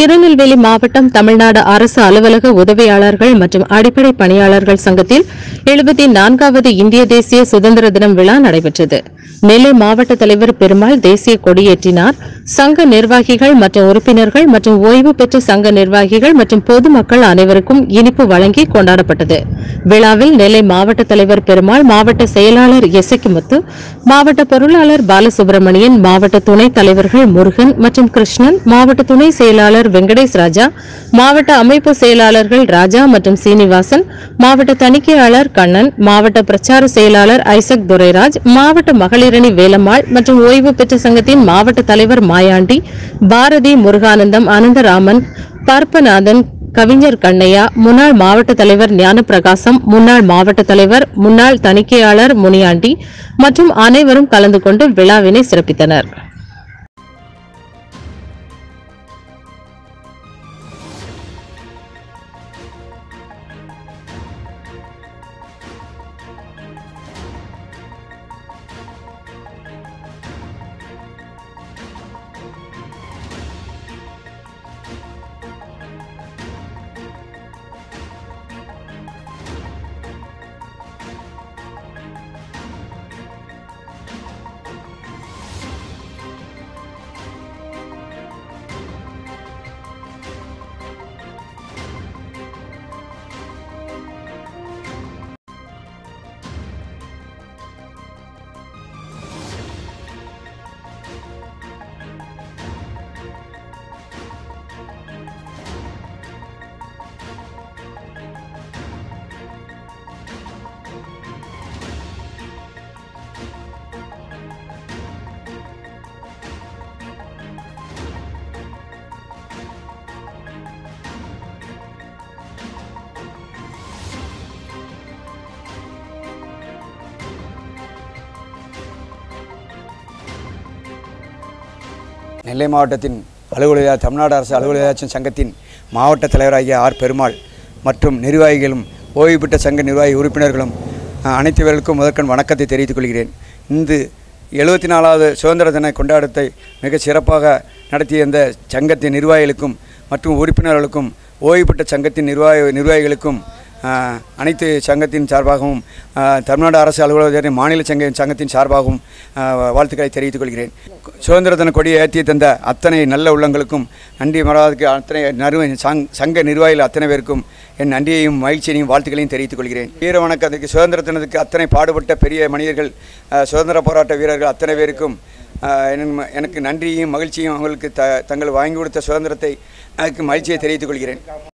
திருநெல்வேலி மாவட்டம் தமிழ்நாடு அரசு அலுவலக உதவியாளர்கள் மற்றும் அடிப்படை பணியாளர்கள் சங்கத்தில் எழுபத்தி நான்காவது இந்திய தேசிய சுதந்திர தினம் விழா நடைபெற்றது நெல்லை மாவட்ட தலைவர் பெருமாள் தேசிய கொடியேற்றினார் சங்க நிர்வாகிகள் மற்றும் உறுப்பினர்கள் மற்றும் ஓய்வு பெற்ற சங்க நிர்வாகிகள் மற்றும் பொதுமக்கள் அனைவருக்கும் இனிப்பு வழங்கி கொண்டாடப்பட்டது விழாவில் நெல்லை மாவட்ட தலைவர் பெருமாள் மாவட்ட செயலாளர் எசக்கிமுத்து மாவட்ட பொருளாளர் பாலசுப்ரமணியன் மாவட்ட துணைத் தலைவர்கள் முருகன் மற்றும் கிருஷ்ணன் மாவட்ட துணை செயலாளர் வெங்கடேஷ் ராஜா மாவட்ட அமைப்பு செயலாளர்கள் ராஜா மற்றும் சீனிவாசன் மாவட்ட தணிக்கையாளர் கண்ணன் மாவட்ட பிரச்சார செயலாளர் ஐசக் துரைராஜ் மாவட்ட மகளிரணி வேலம்மாள் மற்றும் ஓய்வு பெற்ற சங்கத்தின் மாவட்ட தலைவர் மாயாண்டி பாரதி முருகானந்தம் அனந்தராமன் பார்ப்பநாதன் கவிஞர் கண்ணையா முன்னாள் மாவட்ட தலைவர் ஞானப்பிரகாசம் முன்னாள் மாவட்ட தலைவர் முன்னாள் தணிக்கையாளர் முனியாண்டி மற்றும் அனைவரும் கலந்து கொண்டு விழாவினை சிறப்பித்தனர் நெல்லை மாவட்டத்தின் அலுவலக தமிழ்நாடு அரசு அலுவலக சங்கத்தின் மாவட்ட தலைவராகிய ஆர் பெருமாள் மற்றும் நிர்வாகிகளும் ஓய்வு பெற்ற சங்க நிர்வாகி உறுப்பினர்களும் அஹ், அனைத்துவர்களுக்கும் முதற்கண் வணக்கத்தை தெரிவித்துக் கொள்கிறேன் இந்து எழுபத்தி நாலாவது சுதந்திர தின கொண்டாட்டத்தை மிக சிறப்பாக நடத்திய இந்த சங்கத்தின் நிர்வாகிகளுக்கும் மற்றும் உறுப்பினர்களுக்கும் ஓய்வு பெற்ற சங்கத்தின் நிர்வாகி நிர்வாகிகளுக்கும் ஆஹ், அனைத்து சங்கத்தின் சார்பாகவும் ஆஹ், தமிழ்நாடு அரசு அலுவலகத்தின் மாநில சங்க சங்கத்தின் சார்பாகவும் ஆஹ், வாழ்த்துக்களை தெரிவித்துக் கொள்கிறேன் சுதந்திர தின கொடியை ஏற்றி தந்த அத்தனை நல்ல உள்ளங்களுக்கும் நன்றி மறவாதற்கு அத்தனை நறு சங் சங்க நிர்வாகிகள் அத்தனை பேருக்கும் என் நன்றியையும் மகிழ்ச்சியையும் வாழ்த்துக்களையும் தெரிவித்துக் கொள்கிறேன் வீர வணக்கத்துக்கு சுதந்திர தினத்துக்கு அத்தனை பாடுபட்ட பெரிய மனிதர்கள் ஆஹ், சுதந்திர போராட்ட வீரர்கள் அத்தனை பேருக்கும் ஆஹ், என்- எனக்கு நன்றியையும் மகிழ்ச்சியும் அவங்களுக்கு த தங்கள் வாங்கி கொடுத்த சுதந்திரத்தை அதுக்கு மகிழ்ச்சியை தெரிவித்துக் கொள்கிறேன்